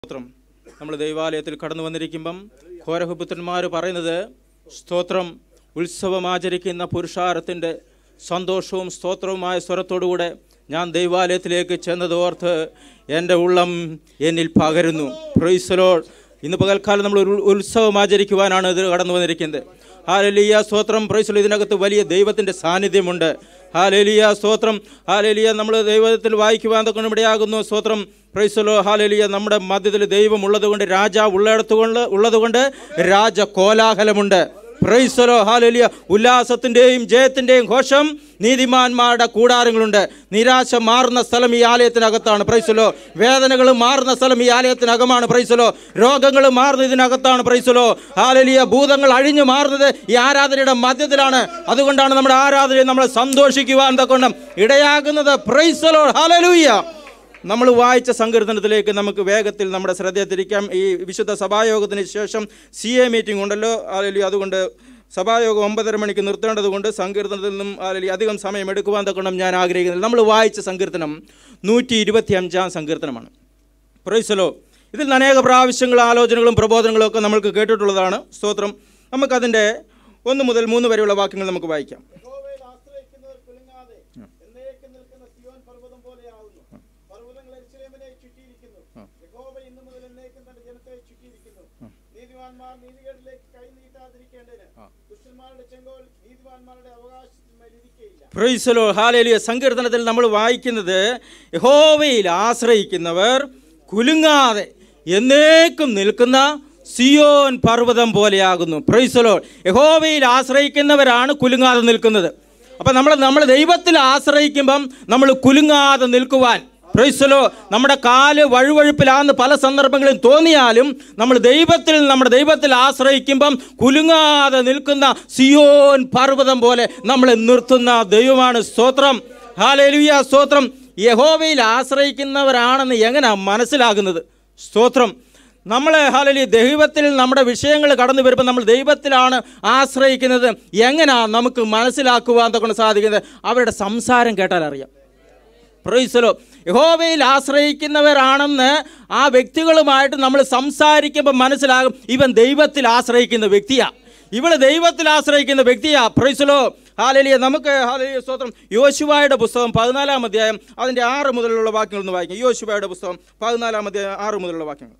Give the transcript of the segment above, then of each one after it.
സ്തോത്രം നമ്മൾ ദൈവാലയത്തിൽ കടന്നു വന്നിരിക്കുമ്പം ഘോരഹപുത്രന്മാർ പറയുന്നത് സ്തോത്രം ഉത്സവം ആചരിക്കുന്ന പുരുഷാരത്തിൻ്റെ സന്തോഷവും സ്തോത്രവുമായ സ്വരത്തോടുകൂടെ ഞാൻ ദൈവാലയത്തിലേക്ക് ചെന്നതോർത്ത് എൻ്റെ ഉള്ളം എന്നിൽ പകരുന്നു പ്രൈസലോ ഇന്ന് പകൽക്കാലം നമ്മൾ ഒരു ഉത്സവം ആചരിക്കുവാനാണ് ഇത് കടന്നു വന്നിരിക്കുന്നത് ഹാലലിയ സ്തോത്രം പ്രൈസലോ ഇതിനകത്ത് വലിയ ദൈവത്തിൻ്റെ സാന്നിധ്യമുണ്ട് ഹാലേലിയ സ്തോത്രം ഹാലേലിയ നമ്മൾ ദൈവത്തിൽ വായിക്കുവാൻ തൊക്കെ ഇവിടെയാകുന്നു സ്തോത്രം പ്രൈസലോ ഹാലേലിയ നമ്മുടെ മധ്യത്തിൽ ദൈവം ഉള്ളതുകൊണ്ട് രാജാവ് ഉള്ളിടത്തുകൊണ്ട് ഉള്ളതുകൊണ്ട് രാജ കോലാഹലമുണ്ട് പ്രൈസലോ ഹാലേലിയ ഉല്ലാസത്തിൻ്റെയും ജയത്തിൻ്റെയും ഘോഷം നീതിമാന്മാരുടെ കൂടാരങ്ങളുണ്ട് നിരാശ മാറുന്ന സ്ഥലം ഈ ആലയത്തിനകത്താണ് പ്രൈസലോ വേദനകൾ മാറുന്ന സ്ഥലം ഈ ആലയത്തിനകമാണ് പ്രൈസലോ രോഗങ്ങൾ മാറുന്ന ഇതിനകത്താണ് പ്രൈസലോ ഹാലലിയ ഭൂതങ്ങൾ അഴിഞ്ഞു മാറുന്നത് ഈ ആരാധനയുടെ മധ്യത്തിലാണ് അതുകൊണ്ടാണ് നമ്മുടെ ആരാധനയെ നമ്മൾ സന്തോഷിക്കുവാൻ തക്കൊണ്ടും ഇടയാകുന്നത് പ്രൈസലോ ഹാലലൂയ നമ്മൾ വായിച്ച സങ്കീർത്തനത്തിലേക്ക് നമുക്ക് വേഗത്തിൽ നമ്മുടെ ശ്രദ്ധ തിരിക്കാം ഈ വിശുദ്ധ സഭായോഗത്തിന് ശേഷം സി എ മീറ്റിംഗ് ഉണ്ടല്ലോ അല്ലെങ്കിൽ അതുകൊണ്ട് സഭായോഗം ഒമ്പതര മണിക്ക് നിർത്തേണ്ടത് കൊണ്ട് സങ്കീർത്തനത്തിൽ നിന്നും അല്ലെങ്കിൽ അധികം സമയം എടുക്കുവാൻ തക്കണം ഞാൻ ആഗ്രഹിക്കുന്നില്ല നമ്മൾ വായിച്ച സങ്കീർത്തനം നൂറ്റി ഇരുപത്തി അഞ്ചാം സങ്കീർത്തനമാണ് പ്രൈസലോ ഇതിൽ അനേക പ്രാവശ്യങ്ങൾ ആലോചനകളും പ്രബോധനങ്ങളും ഒക്കെ നമ്മൾക്ക് കേട്ടിട്ടുള്ളതാണ് സ്തോത്രം നമുക്കതിൻ്റെ ഒന്ന് മുതൽ മൂന്ന് വരെയുള്ള വാക്യങ്ങൾ നമുക്ക് വായിക്കാം യഹോവയിൽ ആശ്രയിക്കുന്നവർ കുലുങ്ങാതെ എന്നേക്കും നിൽക്കുന്ന സിയോൻ പർവ്വതം പോലെയാവുന്നു പർവ്വതങ്ങൾ എരിശിലേമിനെ ചുറ്റിയിരിക്കുന്നു യഹോവ ഇന്നു മുതൽ എന്നേക്കും തന്റെ ജനത്തെ ചുറ്റിയിരിക്കുന്നു നീതിമാന്മാർ നീതികേടിലേക്ക് കൈ നീട്ടാതിരിക്കേണ്ടതിന് ദുഷ്ടന്മാരുടെ ചെങ്കോൽ നീതിമാന്മാരുടെ അവകാശത്തിന്മേൽ ഇരിക്കയില്ല പ്രൈസലോ ഹാലേലിയ സങ്കീർത്തനത്തിൽ നമ്മൾ വായിക്കുന്നത് യഹോവയിൽ ആശ്രയിക്കുന്നവർ കുലുങ്ങാതെ എന്നേക്കും നിൽക്കുന്ന സിയോൻ പർവ്വതം പോലെയാകുന്നു പ്രൈസലോ യഹോവയിൽ ആശ്രയിക്കുന്നവരാണ് കുലുങ്ങാതെ നിൽക്കുന്നത് അപ്പം നമ്മൾ നമ്മൾ ദൈവത്തിൽ ആശ്രയിക്കുമ്പം നമ്മൾ കുലുങ്ങാതെ നിൽക്കുവാൻ പ്രൈസലോ നമ്മുടെ കാല് വഴുവഴുപ്പിലാന്ന് പല സന്ദർഭങ്ങളിൽ തോന്നിയാലും നമ്മൾ ദൈവത്തിൽ നമ്മുടെ ദൈവത്തിൽ ആശ്രയിക്കുമ്പം കുലുങ്ങാതെ നിൽക്കുന്ന സിയോൻ പർവ്വതം പോലെ നമ്മളെ നിർത്തുന്ന ദൈവമാണ് സ്തോത്രം ഹാലേലുയ സ്തോത്രം യഹോവയിൽ ആശ്രയിക്കുന്നവരാണെന്ന് എങ്ങനെയാണ് മനസ്സിലാകുന്നത് സ്തോത്രം നമ്മൾ ഹാലലി ദൈവത്തിൽ നമ്മുടെ വിഷയങ്ങൾ കടന്നു വരുമ്പോൾ നമ്മൾ ദൈവത്തിലാണ് ആശ്രയിക്കുന്നത് എങ്ങനെയാണ് നമുക്ക് മനസ്സിലാക്കുവാൻ തൊക്കെ സാധിക്കുന്നത് അവരുടെ സംസാരം കേട്ടാൽ അറിയാം പ്രൊയ്സലോ യഹോവയിൽ ആശ്രയിക്കുന്നവരാണെന്ന് ആ വ്യക്തികളുമായിട്ട് നമ്മൾ സംസാരിക്കുമ്പോൾ മനസ്സിലാകും ഇവൻ ദൈവത്തിൽ ആശ്രയിക്കുന്ന വ്യക്തിയാ ഇവള് ദൈവത്തിൽ ആശ്രയിക്കുന്ന വ്യക്തിയാ പ്രൊയ്സലോ ഹാലലിയ നമുക്ക് ഹാലലിയ സ്തോത്രം യോശുവായുടെ പുസ്തകം പതിനാലാം അധ്യായം അതിൻ്റെ ആറ് മുതലുള്ള വാക്യങ്ങൾ ഒന്ന് വായിക്കാം യോശുവായുടെ പുസ്തകം പതിനാലാം അധ്യായം ആറ് മുതലുള്ള വാക്യങ്ങൾ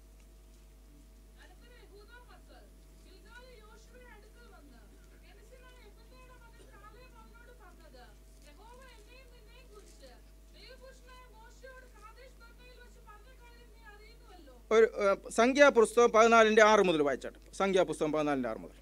അനന്തരം യഹൂദാ മക്കൾ ഗിൽഗാലിൽ യോശുവയുടെ അടുക്കൽ വന്ന് കെനസിനായ യെഫുന്നെയുടെ മകൻ കാലേബ് അവനോട് പറഞ്ഞത്, യഹോവ എന്നെയും നിന്നെയും കുറിച്ച് ദൈവപുരുഷനായ മോശെയോട് കാദേശ് ബർന്നയിൽ വെച്ച് പറഞ്ഞ കാര്യം നീ അറിയുന്നുവല്ലോ. ഒരു ഏഹ്, സംഖ്യാപുസ്തകം പതിനാലിൻ്റെ ആറ് മുതൽ വായിച്ചാട്ടെ സംഖ്യാപുസ്തകം പതിനാലിൻ്റെ ആറ് മുതൽ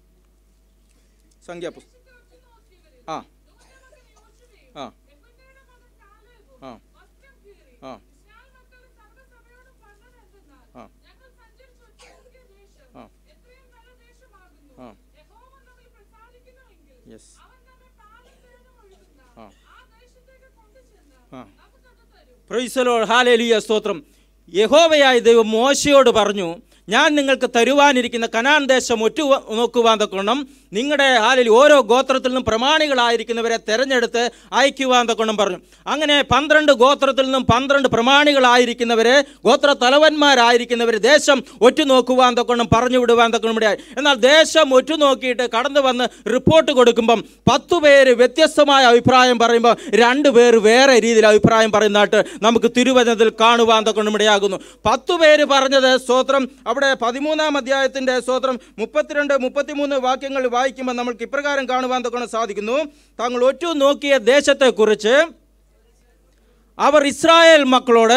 സംഖ്യാപുസ്തകം ദേശത്തെ ഒറ്റുനോക്കിയവരിൽ ആ നൂന്റെ മകൻ യോശുവയും ആ യെഫുന്നെയുടെ മകൻ കാലേബും ആ വസ്ത്രം കീറി ആ ഇസ്രായേൽ മക്കളുടെ സർവ്വസഭയോടും പറഞ്ഞതെന്തെന്നാൽ, ആ. ഞങ്ങൾ സഞ്ചരിച്ച് ഒറ്റുനോക്കിയ ദേശം ആ. എത്രയും നല്ല ദേശമാകുന്നു. ആ. യഹോവ നമ്മിൽ പ്രസാദിക്കുന്നുവെങ്കിൽ യെസ് അവൻ നമ്മെ പാലും തേനും ഒഴുകുന്ന ആ. ആ ദേശത്തേക്ക് കൊണ്ടുചെന്ന് ആ നമുക്കത് തരും. പ്രൈസലോ ഹാലേലിയ സ്തോത്രം യഹോവയായ ദൈവം മോശയോട് പറഞ്ഞു ഞാൻ നിങ്ങൾക്ക് തരുവാനിരിക്കുന്ന കനാൻ ദേശം ഒറ്റു നോക്കുവാൻ തക്കണം നിങ്ങളുടെ ഹാലിൽ ഓരോ ഗോത്രത്തിൽ നിന്നും പ്രമാണികളായിരിക്കുന്നവരെ തെരഞ്ഞെടുത്ത് അയക്കുവാൻ തക്കണം പറഞ്ഞു അങ്ങനെ പന്ത്രണ്ട് ഗോത്രത്തിൽ നിന്നും പന്ത്രണ്ട് പ്രമാണികളായിരിക്കുന്നവരെ ഗോത്ര തലവന്മാരായിരിക്കുന്നവർ ദേശം ഒറ്റുനോക്കുവാൻ തക്കണം പറഞ്ഞു വിടുവാൻ തക്കണം ഇടയായി എന്നാൽ ദേശം ഒറ്റുനോക്കിയിട്ട് കടന്നു വന്ന് റിപ്പോർട്ട് കൊടുക്കുമ്പം പത്തു പേര് വ്യത്യസ്തമായ അഭിപ്രായം പറയുമ്പോൾ രണ്ട് പേര് വേറെ രീതിയിൽ അഭിപ്രായം പറയുന്നതായിട്ട് നമുക്ക് തിരുവചനത്തിൽ കാണുവാൻ തക്കണം ഇടയാകുന്നു പത്തു പേര് പറഞ്ഞത് സ്തോത്രം അവിടെ പതിമൂന്നാം അധ്യായത്തിൻ്റെ സ്തോത്രം മുപ്പത്തിരണ്ട് മുപ്പത്തിമൂന്ന് വാക്യങ്ങൾ വായിക്കുമ്പോൾ നമ്മൾക്ക് ഇപ്രകാരം കാണുവാൻ തക്കണം സാധിക്കുന്നു താങ്കൾ ഒറ്റ നോക്കിയ ദേശത്തെക്കുറിച്ച് അവർ ഇസ്രായേൽ മക്കളോട്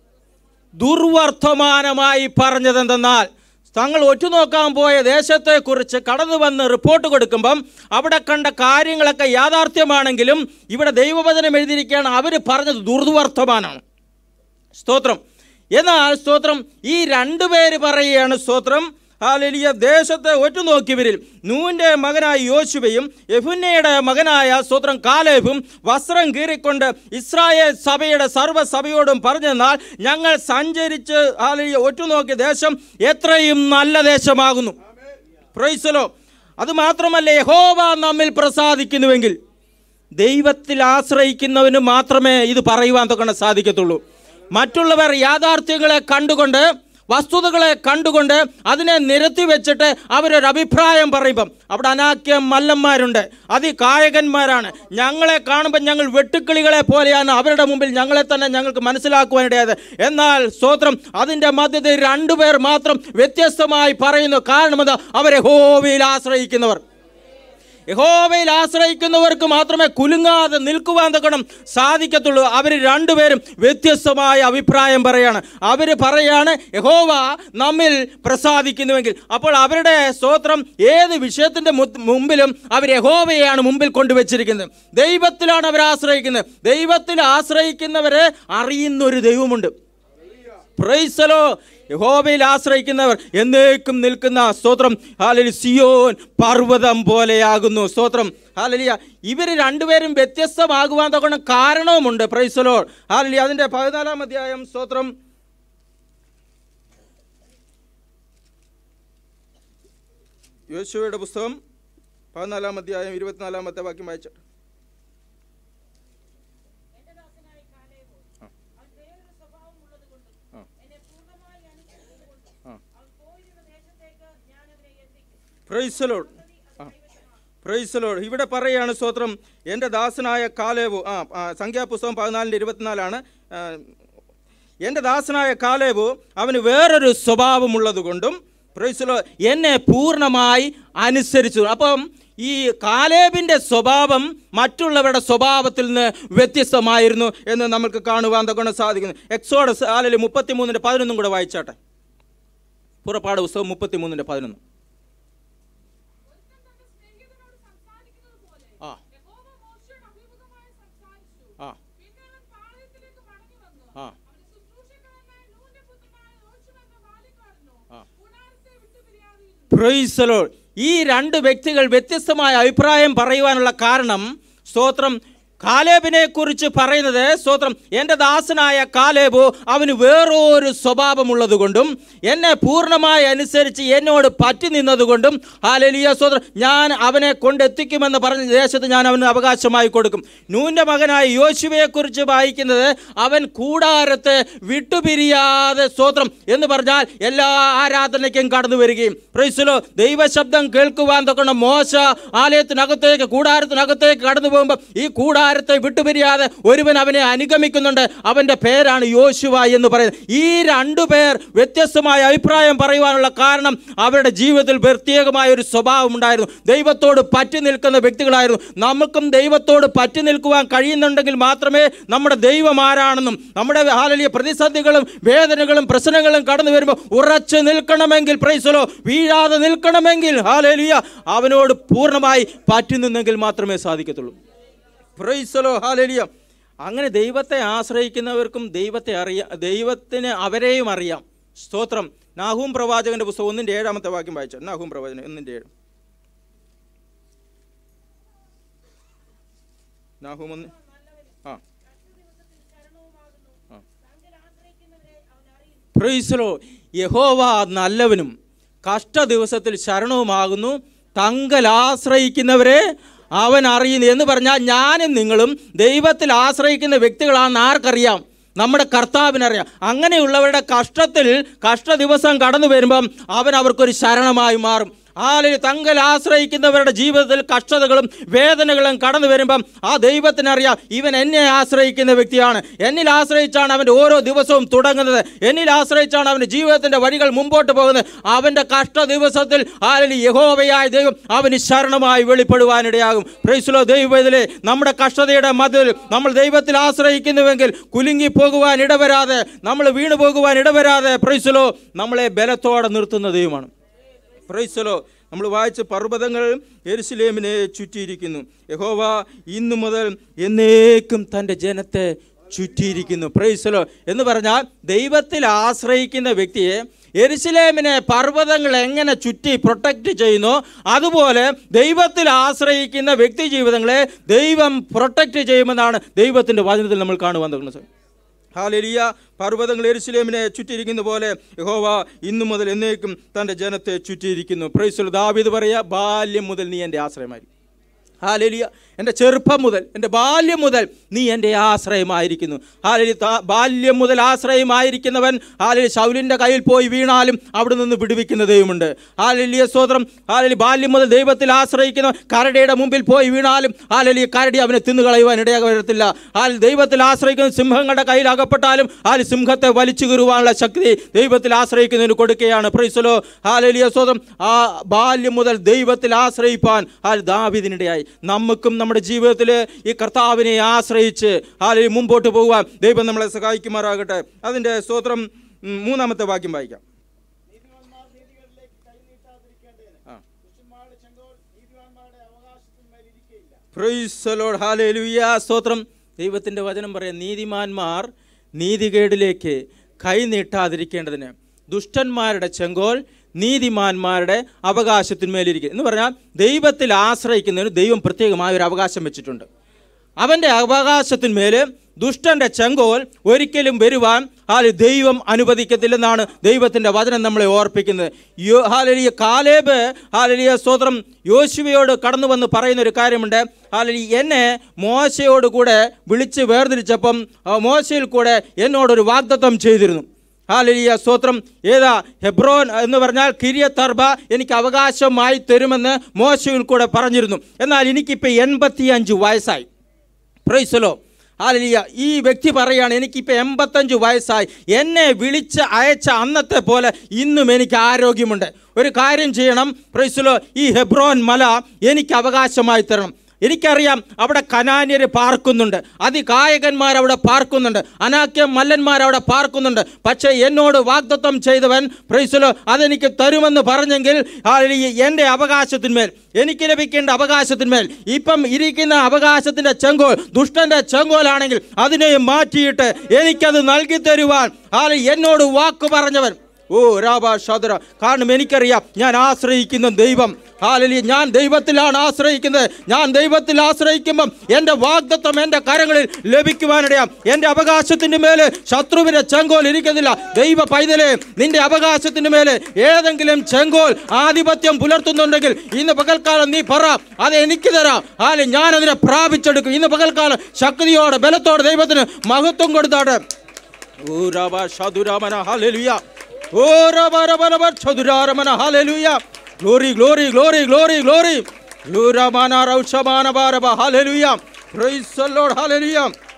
ദുർവർത്തമാനമായി പറഞ്ഞതെന്തെന്നാൽ തങ്ങൾ ഒറ്റുനോക്കാൻ പോയ ദേശത്തെക്കുറിച്ച് കടന്നു വന്ന് റിപ്പോർട്ട് കൊടുക്കുമ്പം അവിടെ കണ്ട കാര്യങ്ങളൊക്കെ യാഥാർത്ഥ്യമാണെങ്കിലും ഇവിടെ ദൈവവചനം എഴുതിയിരിക്കുകയാണ് അവർ പറഞ്ഞത് ദുർവർത്തമാനമാണ് സ്തോത്രം എന്നാൽ സ്തോത്രം ഈ രണ്ടുപേര് പറയുകയാണ് സ്തോത്രം ഹാലലിയ ദേശത്തെ ഒറ്റുനോക്കിയവരിൽ നൂന്റെ മകനായ യോശുവയും യഫുന്നയുടെ മകനായ സ്തോത്രം കാലേബും വസ്ത്രം കീറിക്കൊണ്ട് ഇസ്രായേൽ സഭയുടെ സർവ്വസഭയോടും പറഞ്ഞെന്നാൽ ഞങ്ങൾ സഞ്ചരിച്ച് ഹാലലിയ ഒറ്റുനോക്കിയ ദേശം എത്രയും നല്ല ദേശമാകുന്നു പ്രൈസലോ അത് മാത്രമല്ല യഹോവ നമ്മിൽ പ്രസാദിക്കുന്നുവെങ്കിൽ ദൈവത്തിൽ ആശ്രയിക്കുന്നവന് മാത്രമേ ഇത് പറയുവാൻ തൊക്കെ സാധിക്കത്തുള്ളൂ മറ്റുള്ളവർ യാഥാർത്ഥ്യങ്ങളെ കണ്ടുകൊണ്ട് വസ്തുതകളെ കണ്ടുകൊണ്ട് അതിനെ നിരത്തി വെച്ചിട്ട് അവരൊരു അഭിപ്രായം പറയുമ്പം അവിടെ അനാക്യം മല്ലന്മാരുണ്ട് അതികായകന്മാരാണ് ഞങ്ങളെ കാണുമ്പോൾ ഞങ്ങൾ വെട്ടുക്കിളികളെ പോലെയാണ് അവരുടെ മുമ്പിൽ ഞങ്ങളെ തന്നെ ഞങ്ങൾക്ക് മനസ്സിലാക്കുവാനിടയായത് എന്നാൽ സ്തോത്രം അതിൻ്റെ മധ്യത്തിൽ രണ്ടുപേർ മാത്രം വ്യത്യസ്തമായി പറയുന്നു കാരണമെന്ന് അവരെ ഹോവിയിൽ ആശ്രയിക്കുന്നവർ യഹോവയിൽ ആശ്രയിക്കുന്നവർക്ക് മാത്രമേ കുലുങ്ങാതെ നിൽക്കുവാൻ തക്കണം സാധിക്കത്തുള്ളൂ അവർ രണ്ടുപേരും വ്യത്യസ്തമായ അഭിപ്രായം പറയാണ് അവർ പറയാണ് യഹോവ നമ്മിൽ പ്രസാദിക്കുന്നുവെങ്കിൽ അപ്പോൾ അവരുടെ സ്തോത്രം ഏത് വിഷയത്തിൻ്റെ മുമ്പിലും അവർ യഹോവയെയാണ് മുമ്പിൽ കൊണ്ടുവച്ചിരിക്കുന്നത് ദൈവത്തിലാണ് അവർ ആശ്രയിക്കുന്നത് ദൈവത്തിൽ ആശ്രയിക്കുന്നവരെ അറിയുന്നൊരു ദൈവമുണ്ട് പ്രൈസലോ യഹോവയിൽ ആശ്രയിക്കുന്നവർ എന്നേക്കും നിൽക്കുന്ന സ്തോത്രം ഹാലലി സിയോൻ പർവ്വതം പോലെയാകുന്നു സ്തോത്രം ഹാലലിയ ഇവർ രണ്ടുപേരും വ്യത്യസ്തമാകുവാൻ തക്കണം കാരണവുമുണ്ട് പ്രൈസലോ ഹാലലി അതിൻ്റെ പതിനാലാം അധ്യായം സ്തോത്രം യോശുവയുടെ പുസ്തകം പതിനാലാം അധ്യായം ഇരുപത്തിനാലാമത്തെ വാക്യം വായിച്ചിട്ട് എന്റെ ദാസനായ കാലേബ് അവൻ വേറൊരു സ്വഭാവം ഉള്ളതുകൊണ്ടും എന്നെ പൂർണ്ണമായി അനുസരിച്ചതുകൊണ്ടും അവൻ പോയിരുന്ന ദേശത്തേക്ക് ഞാൻ അവനെ എത്തിക്കും പ്രൈസലോഡ് ആ പ്രൈസലോഡ് ഇവിടെ പറയാണ് സ്തോത്രം എൻ്റെ ദാസനായ കാലേബു ആ ആ, സംഖ്യാപുസ്തകം പതിനാലിൻ്റെ ഇരുപത്തിനാലാണ് ആ, എൻ്റെ ദാസനായ കാലേബു അവന് വേറൊരു സ്വഭാവമുള്ളത് കൊണ്ടും പ്രൈസലോ എന്നെ പൂർണ്ണമായി അനുസരിച്ചു അപ്പം ഈ കാലേബിൻ്റെ സ്വഭാവം മറ്റുള്ളവരുടെ സ്വഭാവത്തിൽ നിന്ന് വ്യത്യസ്തമായിരുന്നു എന്ന് നമുക്ക് കാണുവാൻ കൊണ്ട് സാധിക്കുന്നു എക്സോഡസ് ആലല് മുപ്പത്തിമൂന്നിൻ്റെ പതിനൊന്നും കൂടെ വായിച്ചാട്ടെ പുറപ്പാട് പുസ്തകം മുപ്പത്തിമൂന്നിൻ്റെ പതിനൊന്ന് ഒരുത്തൻ തന്റെ സ്നേഹിതനോട് സംസാരിക്കുന്നത് പോലെ ആ യഹോവ മോശയോട് അഭിമുഖമായി സംസാരിച്ചു ആ പിന്നെ അവൻ പാളയത്തിലേക്ക് മടങ്ങി വന്നു ആ അവന്റെ ശുശ്രൂഷകനായ നൂന്റെ പുത്രനായ യോശുവ എന്ന ബാല്യക്കാരനോ ആ. കൂടാരത്തെ വിട്ടുപിരിയാതെയിരുന്നു പ്രൈസലോ ഈ രണ്ട് വ്യക്തികൾ വ്യത്യസ്തമായ അഭിപ്രായം പറയുവാനുള്ള കാരണം സ്തോത്രം കാലേബിനെ കുറിച്ച് പറയുന്നത് സ്തോത്രം എൻ്റെ ദാസനായ കാലേബു അവന് വേറൊരു സ്വഭാവമുള്ളത് കൊണ്ടും എന്നെ പൂർണ്ണമായി അനുസരിച്ച് എന്നോട് പറ്റി നിന്നതുകൊണ്ടും ഹാലലിയ സ്തോത്രം ഞാൻ അവനെ കൊണ്ടെത്തിക്കുമെന്ന് പറഞ്ഞ ദേശത്ത് ഞാൻ അവന് അവകാശമായി കൊടുക്കും നൂൻ്റെ മകനായ യോശുവയെക്കുറിച്ച് വായിക്കുന്നത് അവൻ കൂടാരത്തെ വിട്ടുപിരിയാതെ സ്തോത്രം എന്ന് പറഞ്ഞാൽ എല്ലാ ആരാധനയ്ക്കും കടന്നു വരികയും പ്രൈസലോ ദൈവശബ്ദം കേൾക്കുവാൻ തൊക്കണം മോശ ആലയത്തിനകത്തേക്ക് കൂടാരത്തിനകത്തേക്ക് കടന്നു പോകുമ്പോൾ ഈ കൂടാരത്തെ വിട്ടുപിരിയാതെ ഒരുവൻ അവനെ അനുഗമിക്കുന്നുണ്ട് അവൻ്റെ പേരാണ് യോശുവ എന്ന് പറയുന്നത് ഈ രണ്ടു പേർ വ്യത്യസ്തമായ അഭിപ്രായം പറയുവാനുള്ള കാരണം അവരുടെ ജീവിതത്തിൽ പ്രത്യേകമായ ഒരു സ്വഭാവം ഉണ്ടായിരുന്നു ദൈവത്തോട് പറ്റി നിൽക്കുന്ന വ്യക്തികളായിരുന്നു നമുക്കും ദൈവത്തോട് പറ്റി നിൽക്കുവാൻ കഴിയുന്നുണ്ടെങ്കിൽ മാത്രമേ നമ്മുടെ ദൈവം ആരാണെന്നും നമ്മുടെ ഹാലലിയ പ്രതിസന്ധികളും വേദനകളും പ്രശ്നങ്ങളും കടന്നു വരുമ്പോൾ ഉറച്ചു നിൽക്കണമെങ്കിൽ പ്രൈസലോ വീഴാതെ നിൽക്കണമെങ്കിൽ ഹാലലിയ അവനോട് പൂർണ്ണമായി പറ്റി നിന്നെങ്കിൽ മാത്രമേ സാധിക്കത്തുള്ളൂ പ്രൈസലോ ഹാലലിയ അങ്ങനെ ദൈവത്തെ ആശ്രയിക്കുന്നവർക്കും ദൈവത്തെ അറിയാം ദൈവത്തിന് അവരെയും അറിയാം സ്തോത്രം നാഹൂം പ്രവാചകന്റെ പുസ്തകം ഒന്നിൻ്റെ ഏഴാമത്തെ വാക്യം വായിച്ചു നാഹൂം പ്രവാചകൻ ഒന്നിൻ്റെ ഏഴ് നാഹൂം ഒന്ന് ആ പ്രൈസലോ യഹോവ നല്ലവനും കഷ്ട ദിവസത്തിൽ ശരണവുമാകുന്നു തങ്കൽ ആശ്രയിക്കുന്നവരെ അവൻ അറിയുന്നു എന്ന് പറഞ്ഞാൽ ഞാനും നിങ്ങളും ദൈവത്തിൽ ആശ്രയിക്കുന്ന വ്യക്തികളാണെന്ന് ആർക്കറിയാം നമ്മുടെ കർത്താവിനറിയാം അങ്ങനെയുള്ളവരുടെ കഷ്ടത്തിൽ കഷ്ട ദിവസം കടന്നു വരുമ്പം അവൻ അവർക്കൊരു ശരണമായി മാറും ആലിൽ തങ്കൽ ആശ്രയിക്കുന്നവരുടെ ജീവിതത്തിൽ കഷ്ടതകളും വേദനകളും കടന്നു വരുമ്പം ആ ദൈവത്തിനറിയാം ഇവൻ എന്നെ ആശ്രയിക്കുന്ന വ്യക്തിയാണ് എന്നിൽ ആശ്രയിച്ചാണ് അവൻ്റെ ഓരോ ദിവസവും തുടങ്ങുന്നത് എന്നിൽ ആശ്രയിച്ചാണ് അവൻ്റെ ജീവിതത്തിൻ്റെ വഴികൾ മുമ്പോട്ട് പോകുന്നത് അവൻ്റെ കഷ്ട ദിവസത്തിൽ ആലിൽ യഹോവയായ ദൈവം അവന് ശരണമായി വെളിപ്പെടുവാനിടയാകും പ്രൈസുലോ ദൈവത്തിലെ നമ്മുടെ കഷ്ടതയുടെ മതിൽ നമ്മൾ ദൈവത്തിൽ ആശ്രയിക്കുന്നുവെങ്കിൽ കുലുങ്ങി പോകുവാൻ ഇടവരാതെ നമ്മൾ വീണു പോകുവാൻ ഇടവരാതെ പ്രൈസുലോ നമ്മളെ ബലത്തോടെ നിർത്തുന്ന ദൈവമാണ് പ്രൈസലോ നമ്മൾ വായിച്ച പർവ്വതങ്ങൾ എരുസലേമിനെ ചുറ്റിയിരിക്കുന്നു യഹോവ ഇന്നു മുതൽ എന്നേക്കും തൻ്റെ ജനത്തെ ചുറ്റിയിരിക്കുന്നു പ്രൈസലോ എന്ന് പറഞ്ഞാൽ ദൈവത്തിൽ ആശ്രയിക്കുന്ന വ്യക്തിയെ എരുസലേമിനെ പർവ്വതങ്ങൾ എങ്ങനെ ചുറ്റി പ്രൊട്ടക്റ്റ് ചെയ്യുന്നു അതുപോലെ ദൈവത്തിൽ ആശ്രയിക്കുന്ന വ്യക്തി ജീവിതങ്ങളെ ദൈവം പ്രൊട്ടക്റ്റ് ചെയ്യുമെന്നാണ് ദൈവത്തിൻ്റെ വചനത്തിൽ നമ്മൾ കാണുവാൻ തുടങ്ങുന്നത് ഹാലെലിയ പർവ്വതങ്ങൾ എരുസലേമിനെ ചുറ്റിയിരിക്കുന്ന പോലെ യഹോവ ഇന്നു മുതൽ എന്നേക്കും തൻ്റെ ജനത്തെ ചുറ്റിയിരിക്കുന്നു പ്രൈസുൽ ദാവിദ് പറയാ ബാല്യം മുതൽ നീ എൻ്റെ ആശ്രയമായി ഹാലലിയ എൻ്റെ ചെറുപ്പം മുതൽ എൻ്റെ ബാല്യം മുതൽ നീ എൻ്റെ ആശ്രയമായിരിക്കുന്നു ഹാലലി ബാല്യം മുതൽ ആശ്രയമായിരിക്കുന്നവൻ ഹാലലി ശൗലിൻ്റെ കയ്യിൽ പോയി വീണാലും അവിടെ നിന്ന് വിടുവിക്കുന്ന ദൈവമുണ്ട് ഹാലലിയ സ്വതന്ത്രം ഹാലലി ബാല്യം മുതൽ ദൈവത്തിൽ ആശ്രയിക്കുന്ന കരടിയുടെ മുമ്പിൽ പോയി വീണാലും ഹാലലി കരടി അവനെ തിന്നുകളയുവാൻ ഇടയാക വരത്തില്ല ഹാൽ ദൈവത്തിൽ ആശ്രയിക്കുന്ന സിംഹങ്ങളുടെ കയ്യിൽ അകപ്പെട്ടാലും ഹാൽ സിംഹത്തെ വലിച്ചു കീറുവാനുള്ള ശക്തി ദൈവത്തിൽ ആശ്രയിക്കുന്നതിന് കൊടുക്കുകയാണ് പ്രൈസലോ ഹാലലിയ സ്വതം ആ ബാല്യം മുതൽ ദൈവത്തിൽ ആശ്രയിപ്പാൻ ഹാൽ ദാവിദിനിടയായി നമുക്കും നമ്മുടെ ജീവിതത്തിൽ ഈ കർത്താവിനെ ആശ്രയിച്ച് ഹാലി മുമ്പോട്ട് പോകുവാൻ ദൈവം നമ്മളെ സഹായിക്കുമാറാകട്ടെ അതിൻ്റെ സ്തോത്രം ഉം, മൂന്നാമത്തെ വാക്യം വായിക്കാം നീതിമാന്മാർ നീതികളിലേക്ക് കൈനീട്ടാതിരിക്കേണ്ടതിന് ആ. ദുഷ്ടന്മാരുടെ ചെങ്കോൽ നീതിമാന്മാരുടെ അവകാശത്തിന്മേൽ ഇരിക്കയില്ല പ്രൈസ് ലോഡ് ഹാലേലുയ സ്തോത്രം ദൈവത്തിൻ്റെ വചനം പറയാം നീതിമാന്മാർ നീതികേടിലേക്ക് കൈ നീട്ടാതിരിക്കേണ്ടതിന് ദുഷ്ടന്മാരുടെ ചെങ്കോൽ നീതിമാന്മാരുടെ അവകാശത്തിന്മേലിരിക്കും എന്ന് പറഞ്ഞാൽ ദൈവത്തിൽ ആശ്രയിക്കുന്നതിന് ദൈവം പ്രത്യേകമായ ഒരു അവകാശം വെച്ചിട്ടുണ്ട് അവൻ്റെ അവകാശത്തിന്മേൽ ദുഷ്ടന്റെ ചെങ്കോൽ ഒരിക്കലും വരുവാൻ ഹാല് ദൈവം അനുവദിക്കത്തില്ലെന്നാണ് ദൈവത്തിൻ്റെ വചനം നമ്മളെ ഓർപ്പിക്കുന്നത് യോ ഹാലലിയ കാലേബ് ഹാലലിയ സ്തോത്രം യോശുവയോട് കടന്നു വന്ന് പറയുന്ന ഒരു കാര്യമുണ്ട് ഹാലലി എന്നെ മോശയോട് കൂടെ വിളിച്ച് വേർതിരിച്ചപ്പം ആ മോശയിൽ കൂടെ എന്നോടൊരു വാഗ്ദത്വം ചെയ്തിരുന്നു ഹാലലിയ സ്തോത്രം ഏതാ ഹെബ്രോൻ എന്ന് പറഞ്ഞാൽ കിരിയ തർബ എനിക്ക് അവകാശമായി തരുമെന്ന് മോശയിൽ കൂടെ പറഞ്ഞിരുന്നു എന്നാൽ എനിക്കിപ്പോൾ എൺപത്തിയഞ്ച് വയസ്സായി പ്രൈസലോ ഹാലലിയ ഈ വ്യക്തി പറയാണ് എനിക്കിപ്പോൾ എൺപത്തഞ്ച് വയസ്സായി എന്നെ വിളിച്ച് അയച്ച അന്നത്തെ പോലെ ഇന്നും എനിക്ക് ആരോഗ്യമുണ്ട് ഒരു കാര്യം ചെയ്യണം പ്രൈസലോ ഈ ഹെബ്രോൻ മല എനിക്ക് അവകാശമായി തരണം എനിക്കറിയാം അവിടെ കനാന്യർ പാർക്കുന്നുണ്ട് അതികായകന്മാർ അവിടെ പാർക്കുന്നുണ്ട് അനാക്യം മല്ലന്മാർ അവിടെ പാർക്കുന്നുണ്ട് പക്ഷേ എന്നോട് വാഗ്ദത്വം ചെയ്തവൻ പ്രൈസലോ അതെനിക്ക് തരുമെന്ന് പറഞ്ഞെങ്കിൽ ഹാലലിയ എൻ്റെ അവകാശത്തിന്മേൽ എനിക്ക് ലഭിക്കേണ്ട അവകാശത്തിന്മേൽ ഇപ്പം ഇരിക്കുന്ന അവകാശത്തിൻ്റെ ചെങ്കോൽ ദുഷ്ടൻ്റെ ചെങ്കോലാണെങ്കിൽ അതിനെ മാറ്റിയിട്ട് എനിക്കത് നൽകി തരുവാൻ ഹാല എന്നോട് വാക്ക് പറഞ്ഞവൻ ഓ രാബ ഷദറ കാരണം എനിക്കറിയാം ഞാൻ ആശ്രയിക്കുന്ന ദൈവം ഹാലലി ഞാൻ ദൈവത്തിലാണ് ആശ്രയിക്കുന്നത് ഞാൻ ദൈവത്തിൽ ആശ്രയിക്കുമ്പം എൻ്റെ വാഗ്ദത്വം എൻ്റെ കരങ്ങളിൽ ലഭിക്കുവാനിടയാം എൻ്റെ അവകാശത്തിൻ്റെ മേലെ ശത്രുവിൻ്റെ ചെങ്കോൽ ഇരിക്കുന്നില്ല ദൈവ പൈതലെ നിന്റെ അവകാശത്തിൻ്റെ മേലെ ഏതെങ്കിലും ചെങ്കോൽ ആധിപത്യം പുലർത്തുന്നുണ്ടെങ്കിൽ ഇന്ന് പകൽക്കാലം നീ പറ അത് എനിക്ക് തരാം ഹാലി ഞാൻ അതിനെ പ്രാപിച്ചെടുക്കും ഇന്ന് പകൽക്കാലം ശക്തിയോടെ ബലത്തോടെ ദൈവത്തിന് മഹത്വം കൊടുത്താട്ടെ ഓ രാബ ഷതുരാമന ഹാലലുയ ഓ രബ രബ രബ ഷതുരാരമന hallelujah glory glory glory glory glory ലൂരമാന റൗഷമാന ബാരബ hallelujah praise the lord hallelujah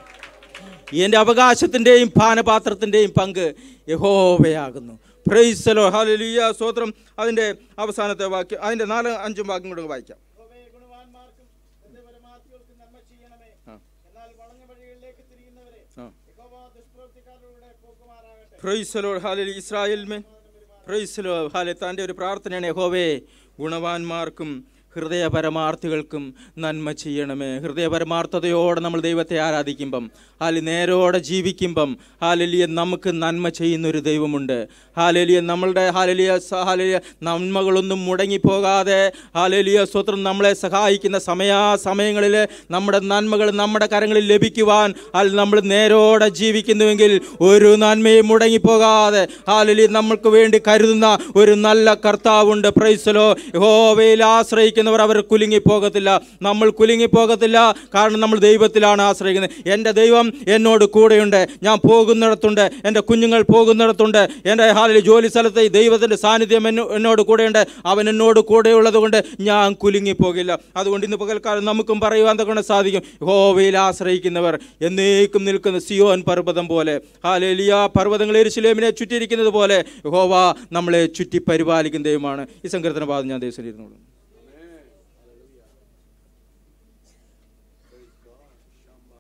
എൻ്റെ അവകാശത്തിൻ്റെയും പാനപാത്രത്തിൻ്റെയും പങ്ക് യഹോവയാകുന്നു പ്രൈസലോ ഹാലലുയ സ്വത്രം അതിൻ്റെ അവസാനത്തെ വാക്യം അതിൻ്റെ നാല് അഞ്ചും വാക്യം കൂടെ വായിക്കാം യഹോവയെ ഗുണവാന്മാർക്കും തന്റെ പരമാർത്ഥികൾക്കും നന്മ ചെയ്യണമേ ആ. എന്നാൽ വളഞ്ഞ വഴികളിലേക്ക് തിരിയുന്നവരെ ആ. യഹോവ ദുഷ്പ്രവൃത്തിക്കാരുടെ പോക്കുമാറാകട്ടെ പ്രൈസലോ ഹാലലി ഇസ്രായേൽമേ പ്രൈസലോ ഹാലെ തൻ്റെ ഒരു പ്രാർത്ഥനയാണ് യഹോവേ ഗുണവാന്മാർക്കും ഹൃദയ പരമാർത്ഥികൾക്കും നന്മ ചെയ്യണമേ ഹൃദയ പരമാർത്ഥതയോടെ നമ്മൾ ദൈവത്തെ ആരാധിക്കുമ്പം ഹാലി നേരോടെ ജീവിക്കുമ്പം ഹാലലിയ നമുക്ക് നന്മ ചെയ്യുന്ന ഒരു ദൈവമുണ്ട് ഹാലലിയ നമ്മളുടെ ഹാലലിയ സ- ഹാലലിയ നന്മകളൊന്നും മുടങ്ങിപ്പോകാതെ ഹാലലിയ സ്വത്രം നമ്മളെ സഹായിക്കുന്ന സമയാസമയങ്ങളിൽ നമ്മുടെ നന്മകൾ നമ്മുടെ കരങ്ങളിൽ ലഭിക്കുവാൻ ഹാൽ നമ്മൾ നേരോടെ ജീവിക്കുന്നുവെങ്കിൽ ഒരു നന്മയും മുടങ്ങിപ്പോകാതെ ഹാലലി നമ്മൾക്ക് വേണ്ടി കരുതുന്ന ഒരു നല്ല കർത്താവുണ്ട് പ്രൈസലോ യഹോവയിൽ ആശ്രയിക്കുന്നവർ അവർ കുലുങ്ങിപ്പോകത്തില്ല നമ്മൾ കുലുങ്ങിപ്പോകത്തില്ല കാരണം നമ്മൾ ദൈവത്തിലാണ് ആശ്രയിക്കുന്നത് എൻ്റെ ദൈവം എന്നോട് കൂടെയുണ്ട് ഞാൻ പോകുന്നിടത്തുണ്ട് എൻ്റെ കുഞ്ഞുങ്ങൾ പോകുന്നിടത്തുണ്ട് എൻ്റെ ഹാലിൽ ജോലി സ്ഥലത്ത് ഈ ദൈവത്തിൻ്റെ സാന്നിധ്യം എന്നോ- എന്നോട് കൂടെയുണ്ട് അവൻ എന്നോട് കൂടെയുള്ളത് കൊണ്ട് ഞാൻ കുലുങ്ങിപ്പോകില്ല അതുകൊണ്ട് ഇന്ന് പകൽക്കാലം നമുക്കും പറയുവാൻ തൊക്കെ സാധിക്കും യഹോവയിൽ ആശ്രയിക്കുന്നവർ എന്നേക്കും നിൽക്കുന്ന സിയോൻ പർവ്വതം പോലെ ഹാലേലിയ പർവ്വതങ്ങൾ എരുശലേമിനെ ചുറ്റിയിരിക്കുന്നത് പോലെ യഹോവ നമ്മളെ ചുറ്റി പരിപാലിക്കുന്ന ദൈവമാണ് ഈ സങ്കീർത്തന ഭാഗം ഞാൻ ദേശം ഇരുന്നുള്ളൂ